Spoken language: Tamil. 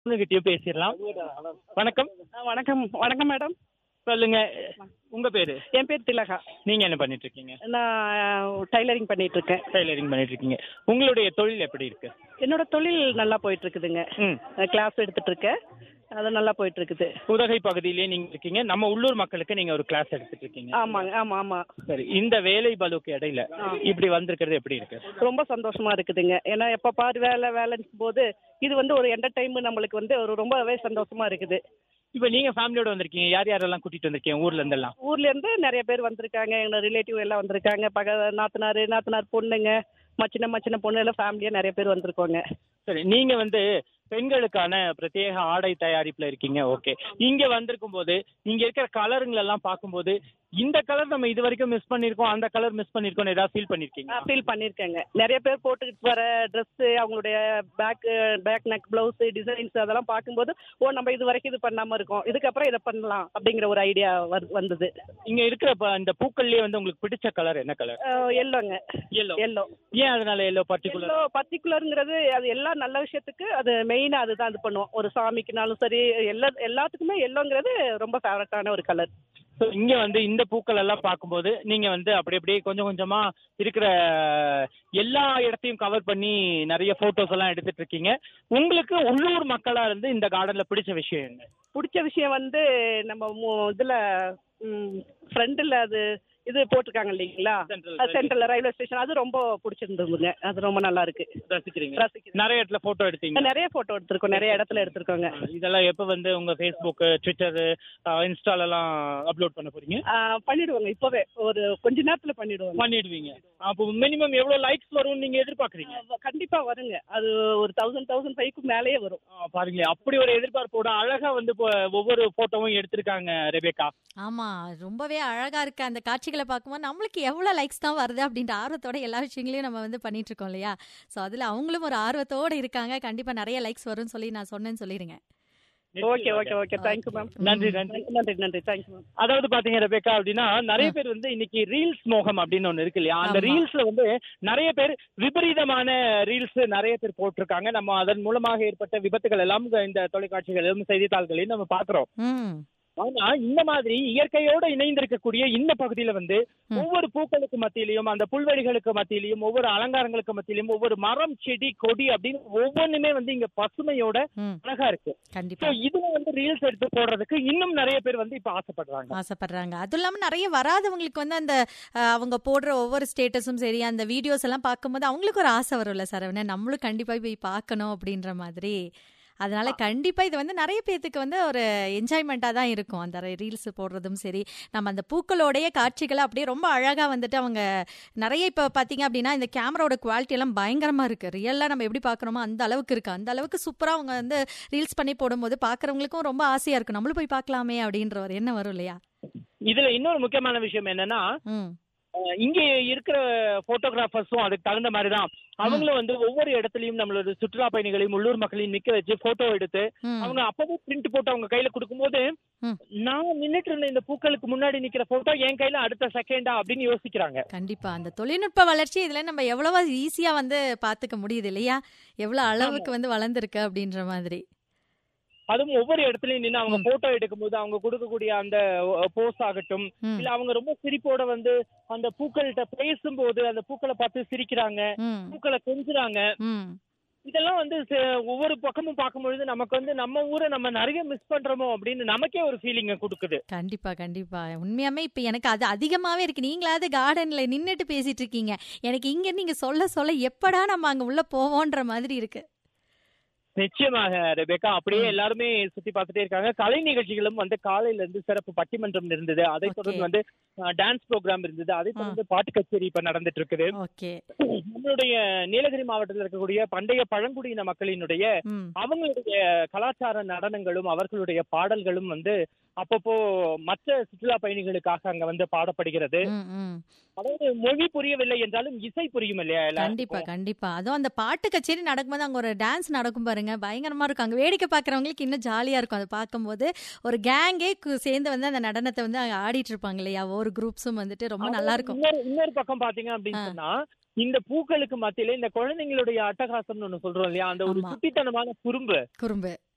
உங்ககிட்டயும் பேசிடலாம் வணக்கம் ஆ, வணக்கம் வணக்கம் மேடம் சொல்லுங்க உங்க பேரு என் பேர் திலகா நீங்க என்ன பண்ணிட்டு இருக்கீங்க நான் டைலரிங் பண்ணிட்டு இருக்கேன் டைலரிங் பண்ணிட்டு இருக்கீங்க உங்களுடைய தொழில் எப்படி இருக்கு என்னோட தொழில் நல்லா போயிட்டு இருக்குதுங்க ம் கிளாஸ் எடுத்துட்டு இருக்கேன் அது நல்லா போயிட்டு இருக்குது உதகை பகுதியிலேயே நீங்க இருக்கீங்க நம்ம உள்ளூர் மக்களுக்கு நீங்க ஒரு கிளாஸ் எடுத்துட்டு இருக்கீங்க ஆமாங்க ஆமா ஆமா சரி இந்த வேலை பலுக்கு இடையில இப்படி வந்திருக்கிறது எப்படி இருக்கு ரொம்ப சந்தோஷமா இருக்குதுங்க ஏன்னா எப்ப பாரு வேலை வேலைன்னு போது இது வந்து ஒரு என்டர்டைம் நம்மளுக்கு வந்து ஒரு ரொம்பவே சந்தோஷமா இருக்குது இப்ப நீங்க ஃபேமிலியோட வந்திருக்கீங்க யார் யாரெல்லாம் கூட்டிட்டு வந்திருக்கீங்க ஊர்ல இருந்தெல்லாம் ஊர்ல இருந்து நிறைய பேர் வந்திருக்காங்க எங்க ரிலேட்டிவ் எல்லாம் வந்திருக்காங்க பக நாத்தனார் நாத்தனார் பொண்ணுங்க மச்சின மச்சின பொண்ணு எல்லாம் ஃபேமிலியா நிறைய பேர் வந்திருக்கோங்க சரி நீங்க வந்து பெண்களுக்கான பிரத்யேக ஆடை தயாரிப்புல இருக்கீங்க ஓகே இங்க வந்திருக்கும் போது இங்க இருக்கிற கலருங்களை எல்லாம் பார்க்கும்போது இந்த கலர் நம்ம இது வரைக்கும் மிஸ் பண்ணிருக்கோம் அந்த கலர் மிஸ் பண்ணிருக்கோம் ஏதாவது ஃபீல் பண்ணிருக்கீங்க ஃபீல் பண்ணியிருக்கேங்க நிறைய பேர் போட்டுக்கிட்டு வர ட்ரெஸ் அவங்களுடைய back back neck blouse designs அதெல்லாம் பார்க்கும்போது ஓ நம்ம இது வரைக்கும் இது பண்ணாம இருக்கோம் இதுக்கப்புறம் இதை பண்ணலாம் அப்படிங்கிற ஒரு ஐடியா வந்தது இங்க இருக்கிற ப- இந்த பூக்கள்லயே வந்து உங்களுக்கு பிடிச்ச கலர் என்ன கலர் எல்லோங்க எல்லோ எல்லோ ஏன் அதனால எல்லோ பர்டிகுலர் எல்லோ பர்டிகுலருங்கிறது அது எல்லா நல்ல விஷயத்துக்கு அது மெயினாக அதுதான் இது பண்ணுவோம் ஒரு சாமிக்குனாலும் சரி எல்லா எல்லாத்துக்குமே எல்லோங்கிறது ரொம்ப ஃபேவரட்டான ஒரு கலர் இங்க வந்து இந்த பூக்கள் எல்லாம் பார்க்கும்போது நீங்க வந்து அப்படி அப்படியே கொஞ்சம் கொஞ்சமா இருக்கிற எல்லா இடத்தையும் கவர் பண்ணி நிறைய போட்டோஸ் எல்லாம் எடுத்துட்டு இருக்கீங்க உங்களுக்கு உள்ளூர் மக்களா இருந்து இந்த கார்டன்ல பிடிச்ச விஷயம் என்ன பிடிச்ச விஷயம் வந்து நம்ம மு- இதுல ஃப்ரண்டில் அது இது போட்டிருக்காங்க இல்லைங்களா Central சென்ட்ரல் ரயில்வே ஸ்டேஷன் அது ரொம்ப பிடிச்சிருந்ததுங்க அது ரொம்ப நல்லா இருக்கு ரசிக்கிறீங்க ரசிக்கிறேன். நிறைய இடத்துல போட்டோ எடுத்தீங்க நிறைய போட்டோ எடுத்திருக்கோம் நிறைய இடத்துல எடுத்திருக்கோங்க இதெல்லாம் எப்ப வந்து உங்க ஃபேஸ்புக் ட்விட்டர் இன்ஸ்டால எல்லாம் அப்லோட் பண்ண போறீங்க ஆ, பண்ணிடுவோங்க இப்பவே ஒரு கொஞ்ச நேரத்துல பண்ணிடுவோங்க பண்ணிடுவீங்க அப்போ மினிமம் எவ்வளவு லைக்ஸ் வரும்னு நீங்க எதிர்பார்க்கறீங்க கண்டிப்பா வருங்க அது ஒரு தௌசண்ட் தௌசண்ட் ஃபைவ்க்கு மேலேயே வரும் ஆ, பாருங்களேன் அப்படி ஒரு எதிர்பார்ப்போட அழகா வந்து இப்போ ஒவ்வொரு போட்டோவும் எடுத்திருக்காங்க ரெபேக்கா ஆமா ரொம்பவே அழகா இருக்கு அந்த காட்சிகளை பார்க்கும்போது நம்மளுக்கு எவ்வளவு லைக்ஸ் தான் வருது அப்படின்ற ஆர்வத்தோட எல்லா விஷயங்களையும் நம்ம வந்து பண்ணிட்டு இருக்கோம் இல்லையா சோ அதுல அவங்களும் ஒரு ஆர்வத்தோட இருக்காங்க கண்டிப்பா நிறைய லைக்ஸ் வரும்னு சொல்லி நான் சொன்னேன்னு சொல்லிருங்க okay okay okay thank you ma'am நன்றி நன்றி நன்றி நன்றி தேங்க்யூ மேம் அதாவது பாத்தீங்க ரெபேக்கா அப்படின்னா நிறைய பேர் வந்து இன்னைக்கு ரீல்ஸ் மோகம் அப்படின்னு ஒண்ணு இருக்கு இல்லையா அந்த ஆமா. ரீல்ஸ்ல வந்து நிறைய பேர் விபரீதமான ரீல்ஸ் நிறைய பேர் போட்டிருக்காங்க நம்ம அதன் மூலமாக ஏற்பட்ட விபத்துகள் எல்லாம் இந்த தொலைக்காட்சிகளிலும் செய்தித்தாள்களையும் நம்ம பாக்குறோம் ம் ஆனா இந்த மாதிரி இயற்கையோட இணைந்திருக்கக்கூடிய இந்த பகுதியில வந்து ம். ஒவ்வொரு பூக்களுக்கு மத்தியிலையும் அந்த புல்வெளிகளுக்கு மத்தியிலையும் ஒவ்வொரு அலங்காரங்களுக்கு மத்தியிலையும் ஒவ்வொரு மரம் செடி கொடி அப்படின்னு ஒவ்வொன்றுமே வந்து இங்க பசுமையோட ம் அழகா இருக்கு கண்டிப்பா So இதுல வந்து ரீல்ஸ் எடுத்து போடுறதுக்கு இன்னும் நிறைய பேர் வந்து இப்ப ஆசைப்படுறாங்க ஆசைப்படுறாங்க அதுவும் இல்லாம நிறைய வராதவங்களுக்கு வந்து அந்த அஹ், அவங்க போடுற ஒவ்வொரு ஸ்டேட்டஸும் சரி அந்த வீடியோஸ் எல்லாம் பார்க்கும்போது அவங்களுக்கு ஒரு ஆசை வரும்ல சரவணன் நம்மளும் கண்டிப்பா போய் பார்க்கணும் அப்படின்ற மாதிரி அதனால கண்டிப்பா இது வந்து நிறைய பேத்துக்கு வந்து ஒரு என்ஜாய்மெண்ட்டா தான் இருக்கும் அந்த ரீல்ஸ் போடுறதும் சரி நம்ம அந்த பூக்களோடைய காட்சிகளை அப்படியே ரொம்ப அழகா வந்துட்டு அவங்க நிறைய இப்ப பாத்தீங்க அப்படின்னா இந்த கேமராவோட குவாலிட்டி எல்லாம் பயங்கரமா இருக்கு ரியல்லா நம்ம எப்படி பாக்குறோமோ அந்த அளவுக்கு இருக்கு அந்த அளவுக்கு சூப்பரா அவங்க வந்து ரீல்ஸ் பண்ணி போடும்போது பாக்குறவங்களுக்கும் ரொம்ப ஆசையா இருக்கு நம்மளும் போய் பார்க்கலாமே அப்படின்ற ஒரு எண்ணம் வரும் இல்லையா இதுல இன்னொரு முக்கியமான விஷயம் என்னன்னா ம் அஹ் இங்க இருக்கிற போட்டோகிராஃபர்ஸும் அதுக்கு தகுந்த மாதிரி தான் அவங்களும் வந்து ஒவ்வொரு இடத்துலயும் நம்மளோட சுற்றுலா பயணிகளையும் உள்ளூர் மக்களையும் நிக்க வச்சு போட்டோ எடுத்து ம். அவங்க அப்பவே பிரிண்ட் போட்டு அவங்க கையில கொடுக்கும்போது ம். நான் நின்னுட்டு இருந்த இந்த பூக்களுக்கு முன்னாடி நிக்கிற போட்டோ என் கையில அடுத்த செகண்டா அப்படின்னு யோசிக்கிறாங்க கண்டிப்பா அந்த தொழில்நுட்ப வளர்ச்சி இதுல நம்ம எவ்வளவா ஈஸியா வந்து பாத்துக்க முடியுது இல்லையா எவ்வளவு அளவுக்கு வந்து வளர்ந்துருக்கு அப்படின்ற மாதிரி அதுவும் ஒவ்வொரு இடத்துலயும் நின்று அவங்க போட்டோ எடுக்கும்போது அவங்க கொடுக்கக்கூடிய அந்த போஸ் ஆகட்டும் ம். இல்ல அவங்க ரொம்ப சிரிப்போட வந்து அந்த பூக்கள்கிட்ட பேசும்போது அந்த பூக்களை பார்த்து சிரிக்கிறாங்க ம் பூக்களை கொஞ்சுறாங்க ம் இதெல்லாம் வந்து ச- ஒவ்வொரு பக்கமும் பார்க்கும்பொழுது நமக்கு வந்து நம்ம ஊரை நம்ம நிறைய மிஸ் பண்றோமோ அப்படின்னு நமக்கே ஒரு ஃபீலிங்க கொடுக்குது கண்டிப்பா கண்டிப்பா உண்மையாமே இப்ப எனக்கு அது அதிகமாவே இருக்கு நீங்களாவது கார்டன்ல நின்னுட்டு பேசிட்டு இருக்கீங்க எனக்கு இங்க நீங்க சொல்ல சொல்ல எப்படா நம்ம அங்க உள்ள போவோன்ற மாதிரி இருக்கு நிச்சயமாக ரெபேக்கா அப்படியே எல்லாருமே சுத்தி பார்த்துட்டே இருக்காங்க கலை நிகழ்ச்சிகளும் வந்து காலையில இருந்து சிறப்பு பட்டிமன்றம் இருந்தது அதை Okay. தொடர்ந்து வந்து டான்ஸ் ப்ரோக்ராம் இருந்தது அதை தொடர்ந்து பாட்டு கச்சேரி இப்ப நடந்துட்டு இருக்குது ஓகே நம்மளுடைய நீலகிரி மாவட்டத்தில் இருக்கக்கூடிய பண்டைய பழங்குடியின மக்களினுடைய ம் அவங்களுடைய கலாச்சார நடனங்களும் அவர்களுடைய பாடல்களும் வந்து அப்பப்போ மற்ற சுற்றுலா பயணிகளுக்காக அங்க வந்து பாடப்படுகிறது ம் ம் அதாவது மொழி புரியவில்லை என்றாலும் இசை புரியும் இல்லையா கண்டிப்பா எல்லாருக்கும்? கண்டிப்பா அதுவும் அந்த பாட்டு கச்சேரி நடக்கும்போது அங்க ஒரு டான்ஸ் நடக்கும் பாருங்க பயங்கரமா இருக்கும் அங்க வேடிக்கை பாக்குறவங்களுக்கு இன்னும் ஜாலியா இருக்கும் அதை பார்க்கும்போது ஒரு கேங்கே சேர்ந்து வந்து அந்த நடனத்தை வந்து அங்க ஆடிட்டு இருப்பாங்க இல்லையா ஒரு குரூப்ஸும் வந்துட்டு ரொம்ப நல்லா இருக்கும் இன்னொரு இன்னொரு பக்கம் பாத்தீங்க அப்படின்னு ஆ. சொன்னா இந்த பூக்களுக்கு மத்தியில இந்த குழந்தைங்களுடைய அட்டகாசம்னு ஒண்ணு சொல்றோம் இல்லையா அந்த ஒரு ஆமா. சுட்டித்தனமான குறும்பு குறும்பு